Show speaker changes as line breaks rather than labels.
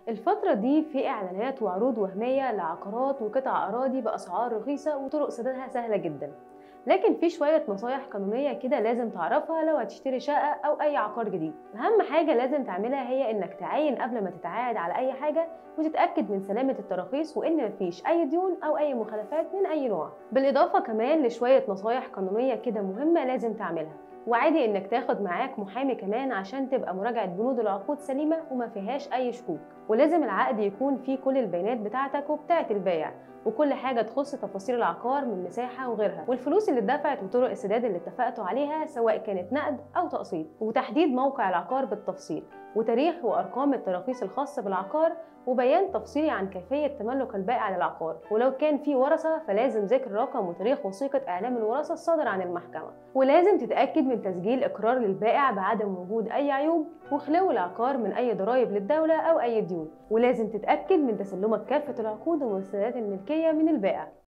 الفترة دي في إعلانات وعروض وهمية لعقارات وقطع أراضي بأسعار رخيصة وطرق سدادها سهلة جدا لكن في شوية نصايح قانونية كده لازم تعرفها لو هتشتري شقة أو أي عقار جديد أهم حاجة لازم تعملها هي إنك تعاين قبل ما تتعاقد على أي حاجة وتتأكد من سلامة التراخيص وإن مفيش أي ديون أو أي مخالفات من أي نوع بالإضافة كمان لشوية نصايح قانونية كده مهمة لازم تعملها وعادي انك تاخد معاك محامي كمان عشان تبقى مراجعه بنود العقود سليمه وما فيهاش اي شكوك ولازم العقد يكون فيه كل البيانات بتاعتك وبتاعه البائع وكل حاجه تخص تفاصيل العقار من مساحه وغيرها والفلوس اللي اتدفعت وطرق السداد اللي اتفقتوا عليها سواء كانت نقد او تقسيط وتحديد موقع العقار بالتفصيل وتاريخ وارقام التراخيص الخاصه بالعقار وبيان تفصيلي عن كيفية تملك البائع للعقار ولو كان في ورثة فلازم ذكر رقم وتاريخ وثيقة إعلام الورثة الصادر عن المحكمة ولازم تتأكد من تسجيل إقرار للبائع بعدم وجود أي عيوب وخلو العقار من أي ضرائب للدولة أو أي ديون ولازم تتأكد من تسلمك كافة العقود ومستندات الملكية من البائع